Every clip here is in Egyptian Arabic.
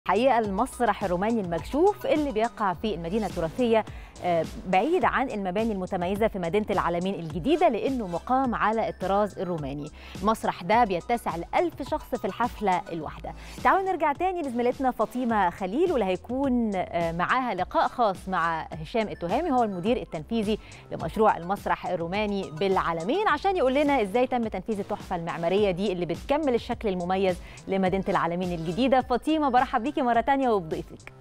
حقيقة المسرح الروماني المكشوف اللي بيقع في المدينة التراثية آه، بعيد عن المباني المتميزة في مدينة العالمين الجديدة لأنه مقام على الطراز الروماني المسرح ده بيتسع لألف شخص في الحفلة الواحدة تعالوا نرجع تاني لزميلتنا فاطمة خليل واللي هيكون آه، معاها لقاء خاص مع هشام التهامي هو المدير التنفيذي لمشروع المسرح الروماني بالعالمين عشان يقول لنا ازاي تم تنفيذ التحفة المعمارية دي اللي بتكمل الشكل المميز لمدينة العالمين الجديدة فاطمة برحب بيكي مرة تانية وبضيفك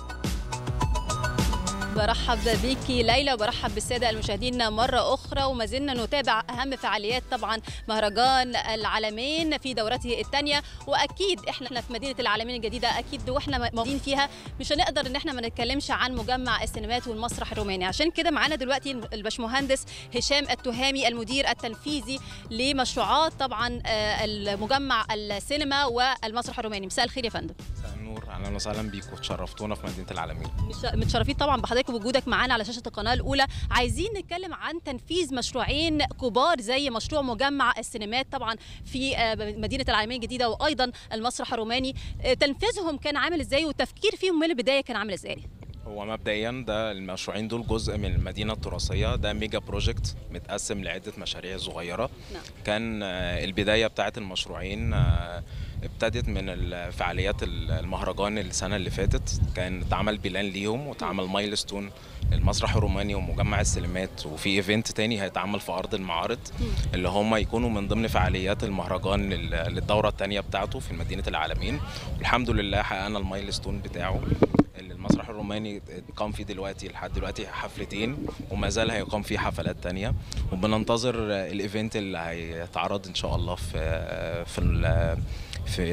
برحب بيكي ليلى وبرحب بالساده المشاهدين مره اخرى وما زلنا نتابع اهم فعاليات طبعا مهرجان العالمين في دورته الثانيه واكيد احنا في مدينه العالمين الجديده اكيد واحنا موجودين فيها مش هنقدر ان احنا ما نتكلمش عن مجمع السينمات والمسرح الروماني عشان كده معانا دلوقتي الباشمهندس هشام التهامي المدير التنفيذي لمشروعات طبعا آه، المجمع السينما والمسرح الروماني مساء الخير يا فندم مساء النور اهلا وسهلا بيكم تشرفتونا في مدينه العالمين مش- متشرفين طبعا بحضرتك ووجودك معانا على شاشه القناه الاولى عايزين نتكلم عن تنفيذ مشروعين كبار زي مشروع مجمع السينمات طبعا في آه، مدينه العالمين الجديده وايضا المسرح الروماني آه، تنفيذهم كان عامل ازاي والتفكير فيهم من البدايه كان عامل ازاي هو مبدئيا ده المشروعين دول جزء من المدينه التراثيه ده ميجا بروجكت متقسم لعده مشاريع صغيره نعم. كان آه، البدايه بتاعه المشروعين آه، ابتدت من الفعاليات المهرجان السنه اللي فاتت كان اتعمل بلان ليهم واتعمل مايلستون المسرح الروماني ومجمع السينمات وفي ايفنت تاني هيتعمل في ارض المعارض اللي هم يكونوا من ضمن فعاليات المهرجان لل- للدوره الثانيه بتاعته في مدينه العالمين والحمد لله حققنا المايلستون بتاعه اللي المسرح الروماني قام فيه دلوقتي لحد دلوقتي حفلتين وما زال هيقام فيه حفلات تانية وبننتظر الايفنت اللي هيتعرض ان شاء الله في في ال- في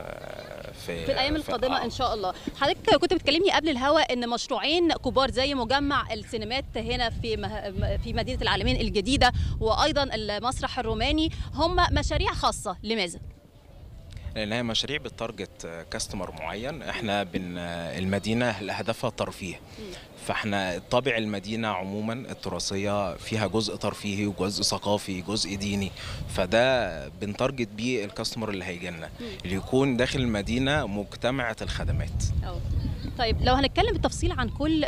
في, في الايام القادمه آه. ان شاء الله حضرتك كنت بتكلمني قبل الهوا ان مشروعين كبار زي مجمع السينمات هنا في مه... في مدينه العالمين الجديده وايضا المسرح الروماني هم مشاريع خاصه لماذا لان هي مشاريع بتارجت كاستمر معين احنا بن المدينه هدفها ترفيه فاحنا طابع المدينه عموما التراثيه فيها جزء ترفيهي وجزء ثقافي جزء ديني فده بنتارجت بيه الكاستمر اللي هيجي لنا اللي يكون داخل المدينه مجتمعه الخدمات أو. طيب لو هنتكلم بالتفصيل عن كل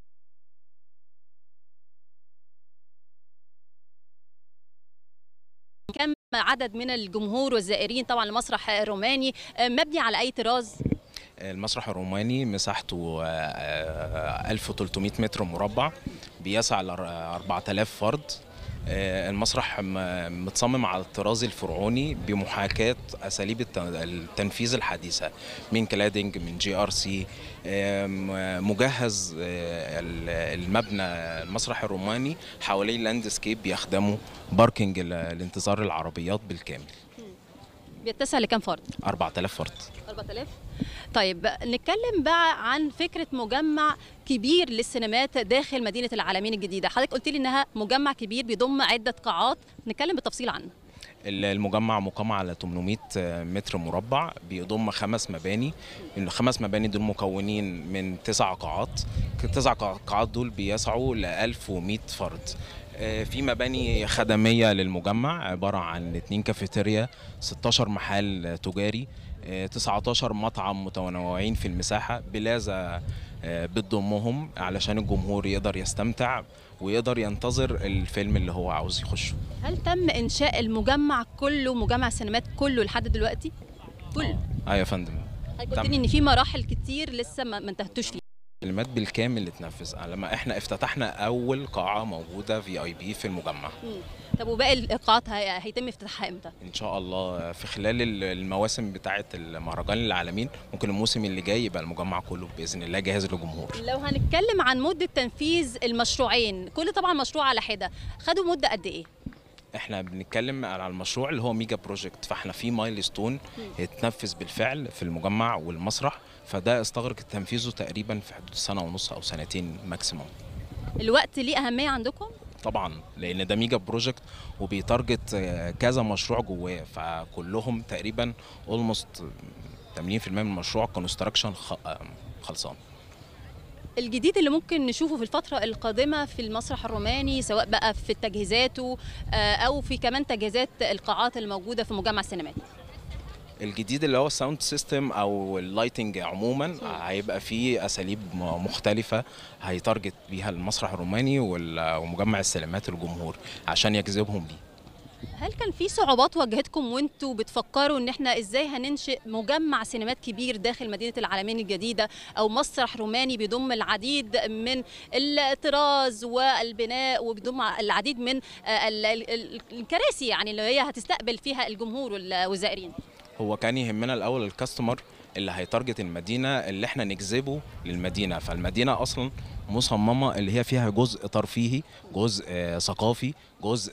كم عدد من الجمهور والزائرين طبعا المسرح الروماني آه، مبني على اي طراز المسرح الروماني مساحته آه، آه، 1300 متر مربع بيسع ل 4000 فرد آه، المسرح م- متصمم على الطراز الفرعوني بمحاكاة أساليب الت- التنفيذ الحديثة من كلادنج من جي ار سي مجهز آه، ال- المبنى المسرح الروماني حواليه لاندسكيب بيخدمه باركينج ل- لانتظار العربيات بالكامل بيتسع لكم فرد 4000 فرد 4000 طيب نتكلم بقى عن فكره مجمع كبير للسينمات داخل مدينه العالمين الجديده حضرتك قلت لي انها مجمع كبير بيضم عده قاعات نتكلم بالتفصيل عنه المجمع مقام على 800 متر مربع بيضم خمس مباني الخمس مباني دول مكونين من تسع قاعات التسع قاعات دول بيسعوا ل 1100 فرد آه، في مباني خدمية للمجمع عبارة عن اتنين كافيتيريا 16 محل تجاري آه، 19 مطعم متنوعين في المساحة بلازا آه، بتضمهم علشان الجمهور يقدر يستمتع ويقدر ينتظر الفيلم اللي هو عاوز يخشه هل تم انشاء المجمع كله مجمع السينمات كله لحد دلوقتي كله اه يا فندم حضرتك قلت تم. لي ان في مراحل كتير لسه ما ما انتهتوش فيها الكلمات بالكامل اتنفذ لما احنا افتتحنا اول قاعه موجوده في اي بي في المجمع طب وباقي القاعات هي- هيتم افتتاحها امتى ان شاء الله في خلال ال- المواسم بتاعه المهرجان العالمين ممكن الموسم اللي جاي يبقى المجمع كله باذن الله جاهز للجمهور لو هنتكلم عن مده تنفيذ المشروعين كل طبعا مشروع على حده خدوا مده قد ايه احنا بنتكلم على المشروع اللي هو ميجا بروجكت فاحنا في مايلستون اتنفذ بالفعل في المجمع والمسرح فده استغرق تنفيذه تقريبا في حدود سنه ونص او سنتين ماكسيموم الوقت ليه اهميه عندكم طبعا لان ده ميجا بروجكت وبيتارجت آه، كذا مشروع جواه فكلهم تقريبا اولموست 80% من المشروع كونستراكشن خلصان الجديد اللي ممكن نشوفه في الفترة القادمة في المسرح الروماني سواء بقى في تجهيزاته آه، أو في كمان تجهيزات القاعات الموجودة في مجمع السينمات الجديد اللي هو الساوند سيستم او اللايتنج عموما هيبقى فيه اساليب م- مختلفه هيتارجت بيها المسرح الروماني وال- ومجمع السينمات الجمهور عشان يجذبهم ليه هل كان في صعوبات واجهتكم وانتوا بتفكروا ان احنا ازاي هننشئ مجمع سينمات كبير داخل مدينه العالمين الجديده او مسرح روماني بيضم العديد من الطراز والبناء وبيضم العديد من آه، ال- ال- ال- الكراسي يعني اللي هي هتستقبل فيها الجمهور وال- والزائرين هو كان يهمنا الاول الكاستمر اللي هيتارجت المدينه اللي احنا نجذبه للمدينه فالمدينه اصلا مصممه اللي هي فيها جزء ترفيهي جزء آه، ثقافي جزء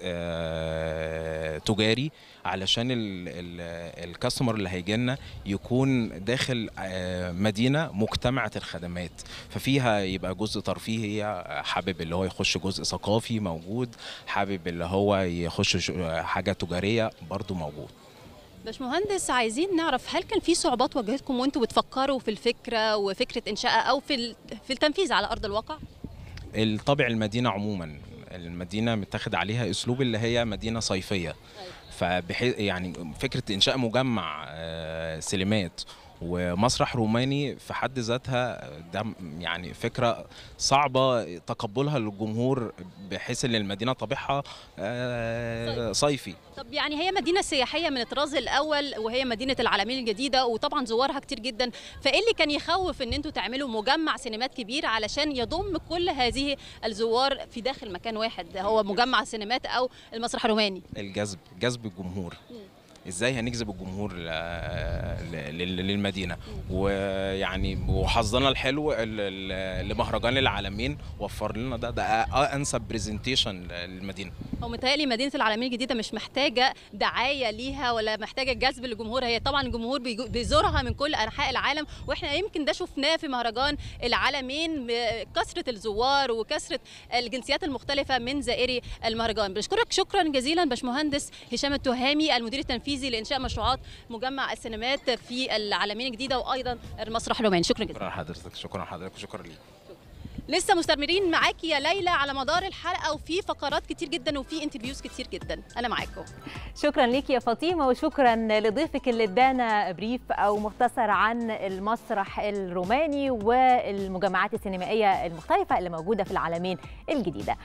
آه، تجاري علشان ال- ال- الكاستمر اللي هيجي لنا يكون داخل آه، مدينه مجتمعه الخدمات ففيها يبقى جزء ترفيهي آه، حابب اللي هو يخش جزء ثقافي موجود حابب اللي هو يخش ش- حاجه تجاريه برضو موجود باشمهندس عايزين نعرف هل كان في صعوبات واجهتكم وانتوا بتفكروا في الفكره وفكره انشائها او في ال- في التنفيذ على ارض الواقع الطابع المدينه عموما المدينه متاخد عليها اسلوب اللي هي مدينه صيفيه فبحيث يعني فكره انشاء مجمع آه، سينمات ومسرح روماني في حد ذاتها ده م- يعني فكره صعبه تقبلها للجمهور بحيث ان المدينه طابعها آه، صيفي طب يعني هي مدينة سياحية من الطراز الأول وهي مدينة العالمين الجديدة وطبعا زوارها كتير جدا فإيه اللي كان يخوف إن أنتوا تعملوا مجمع سينمات كبير علشان يضم كل هذه الزوار في داخل مكان واحد هو مجمع سينمات أو المسرح الروماني الجذب جذب الجمهور ازاي هنجذب الجمهور ل- ل- لل- للمدينه ويعني وحظنا الحلو ال- ال- لمهرجان العالمين وفر لنا ده ده انسب برزنتيشن للمدينه هو متهيألي مدينة العالمين الجديدة مش محتاجة دعاية ليها ولا محتاجة جذب الجمهور هي طبعا الجمهور بيجو- بيزورها من كل أنحاء العالم وإحنا يمكن ده شفناه في مهرجان العالمين كثرة الزوار وكثرة الجنسيات المختلفة من زائري المهرجان بشكرك شكرا جزيلا باشمهندس هشام التهامي المدير التنفيذي لإنشاء مشروعات مجمع السينمات في العالمين الجديدة وأيضا المسرح الروماني شكرا جزيلا شكرا لحضرتك شكرا لحضرتك وشكرا ليك لسه مستمرين معاكي يا ليلى على مدار الحلقة وفي فقرات كتير جدا وفي انترفيوز كتير جدا أنا معاكم شكرا ليك يا فاطمه وشكرا لضيفك اللي ادانا بريف او مختصر عن المسرح الروماني والمجمعات السينمائيه المختلفه اللي موجوده في العالمين الجديده